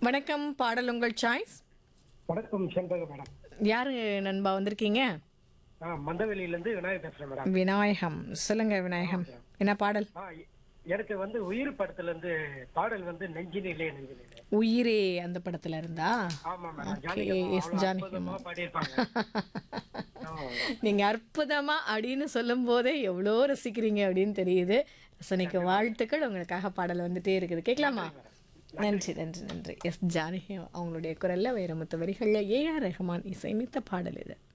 வணக்கம் பாடல் உங்கள் சாய்ஸ் வணக்கம் செண்பக மேடம் யாரு நண்பா வந்திருக்கீங்க ஆ மந்தவெளியிலேருந்து விநாயகர் பேசுகிறேன் மேடம் விநாயகம் சொல்லுங்க விநாயகம் என்ன பாடல் ஆ எ- எனக்கு வந்து உயிர் படத்துலேருந்து பாடல் வந்து நெஞ்சினிலே நெஞ்சினிலே உயிரே அந்த படத்துல இருந்தா ஆமாம் madam Okay, Janaki yes, Janaki அற்புதமாக பாடியிருப்பாங்க ஆமா. நீங்க அற்புதமா அப்படின்னு சொல்லும் போதே எவ்வளோ ரசிக்கிறீங்க அப்படின்னு தெரியுது ரசனைக்கு வாழ்த்துக்கள் உங்களுக்காக பாடல் வந்துட்டே இருக்குது கேட்கலாமா நன்றி நன்றி நன்றி எஸ் ஜானகி அவங்களுடைய குரல்ல வைரமுத்து வரிகளில் ஏஆர் ரஹ்மான் இசையமைத்த பாடல் இது